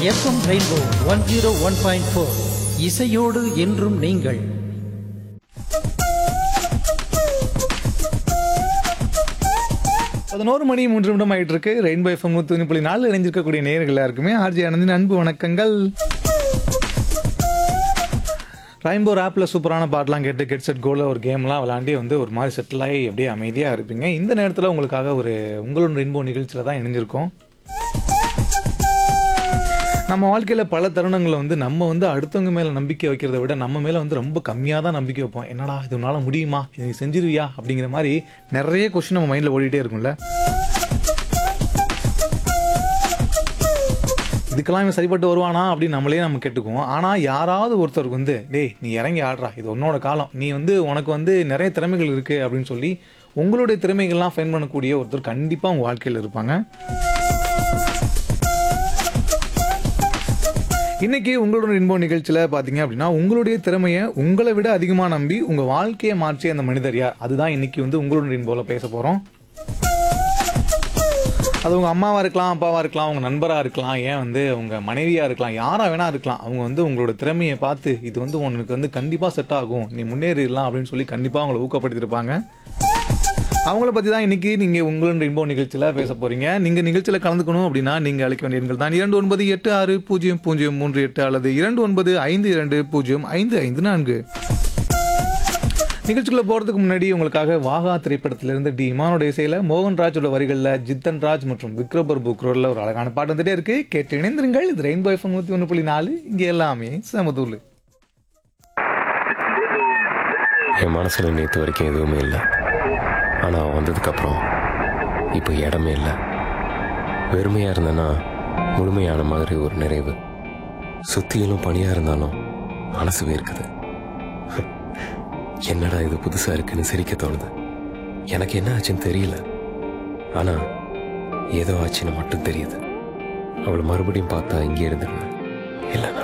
FM rainbow one zero one point four இசையோடு என்றும் நீங்கள் பதினோரு மணி மூன்று நிமிடம் ஆயிட்டு இருக்கு ரெயின்போ எஃப்எம் நூத்தி புள்ளி நாலு இணைஞ்சிருக்கக்கூடிய நேயர்கள் எல்லாருக்குமே ஆர்ஜி ஆனந்தின் அன்பு வணக்கங்கள் ரெயின்போ ஆப்பில் சூப்பரான பாட்டெலாம் கேட்டு கெட் செட் கோல ஒரு கேம்லாம் விளாண்டி வந்து ஒரு மாதிரி செட்டில் ஆகி அப்படியே அமைதியாக இருப்பீங்க இந்த நேரத்தில் உங்களுக்காக ஒரு உங்களோட ரெயின்போ நிகழ்ச்சியில் தான் இணைஞ்சிருக்கோம் நம்ம வாழ்க்கையில் பல தருணங்களில் வந்து நம்ம வந்து அடுத்தவங்க மேலே நம்பிக்கை வைக்கிறத விட நம்ம மேலே வந்து ரொம்ப கம்மியாக தான் நம்பிக்கை வைப்போம் என்னடா இது உன்னால் முடியுமா இது நீ செஞ்சிருவியா அப்படிங்கிற மாதிரி நிறைய கொஷின் நம்ம மைண்டில் ஓடிட்டே இருக்கும்ல இதுக்கெல்லாம் இவன் சரிப்பட்டு வருவானா அப்படின்னு நம்மளே நம்ம கேட்டுக்குவோம் ஆனால் யாராவது ஒருத்தருக்கு வந்து டேய் நீ இறங்கி ஆடுறா இது உன்னோட காலம் நீ வந்து உனக்கு வந்து நிறைய திறமைகள் இருக்குது அப்படின்னு சொல்லி உங்களுடைய திறமைகள்லாம் ஃபைன் பண்ணக்கூடிய ஒருத்தர் கண்டிப்பாக உங்கள் வாழ்க்கையில் இருப்பாங்க இன்னைக்கு உங்களோட இன்போ நிகழ்ச்சியில் பார்த்தீங்க அப்படின்னா உங்களுடைய திறமையை உங்களை விட அதிகமாக நம்பி உங்கள் வாழ்க்கையை மாற்றிய அந்த மனிதர் யார் அதுதான் இன்னைக்கு வந்து உங்களோட இன்போவில் பேச போகிறோம் அது உங்கள் அம்மாவாக இருக்கலாம் அப்பாவாக இருக்கலாம் உங்கள் நண்பராக இருக்கலாம் ஏன் வந்து உங்கள் மனைவியாக இருக்கலாம் யாராக வேணா இருக்கலாம் அவங்க வந்து உங்களோட திறமையை பார்த்து இது வந்து உனக்கு வந்து கண்டிப்பாக செட் ஆகும் நீ முன்னேறிடலாம் அப்படின்னு சொல்லி கண்டிப்பாக அவங்கள ஊக்கப்படுத்தியிருப்பாங்க அவங்கள பற்றி தான் இன்னைக்கு நீங்கள் உங்களோட இன்போ நிகழ்ச்சியில் பேச போகிறீங்க நீங்கள் நிகழ்ச்சியில் கலந்துக்கணும் அப்படின்னா நீங்கள் அழைக்க வேண்டிய எண்கள் தான் இரண்டு ஒன்பது எட்டு ஆறு பூஜ்ஜியம் பூஜ்ஜியம் மூன்று எட்டு அல்லது இரண்டு ஒன்பது ஐந்து இரண்டு பூஜ்ஜியம் ஐந்து ஐந்து நான்கு நிகழ்ச்சிக்குள்ள போகிறதுக்கு முன்னாடி உங்களுக்காக வாகா திரைப்படத்திலிருந்து டி இமானோட இசையில் மோகன்ராஜோட வரிகளில் ஜித்தன் ராஜ் மற்றும் விக்ரம் பிரபு குரலில் ஒரு அழகான பாட்டு வந்துட்டே இருக்கு கேட்டு இணைந்திருங்கள் இது ரெயின்போ எஃப்எம் நூற்றி ஒன்று புள்ளி நாலு இங்கே எல்லாமே சமதூள் என் மனசுல நேற்று வரைக்கும் எதுவுமே இல்லை ஆனால் அவன் வந்ததுக்கப்புறம் இப்போ இடமே இல்லை வெறுமையாக இருந்தேன்னா முழுமையான மாதிரி ஒரு நிறைவு சுத்தியிலும் பனியாக இருந்தாலும் மனசு வேர்க்குது என்னடா இது புதுசாக இருக்குன்னு சிரிக்க தோணுது எனக்கு என்ன ஆச்சுன்னு தெரியல ஆனால் ஏதோ ஆச்சுன்னு மட்டும் தெரியுது அவளை மறுபடியும் பார்த்தா இங்கே இருந்துருவேன் இல்லைன்னா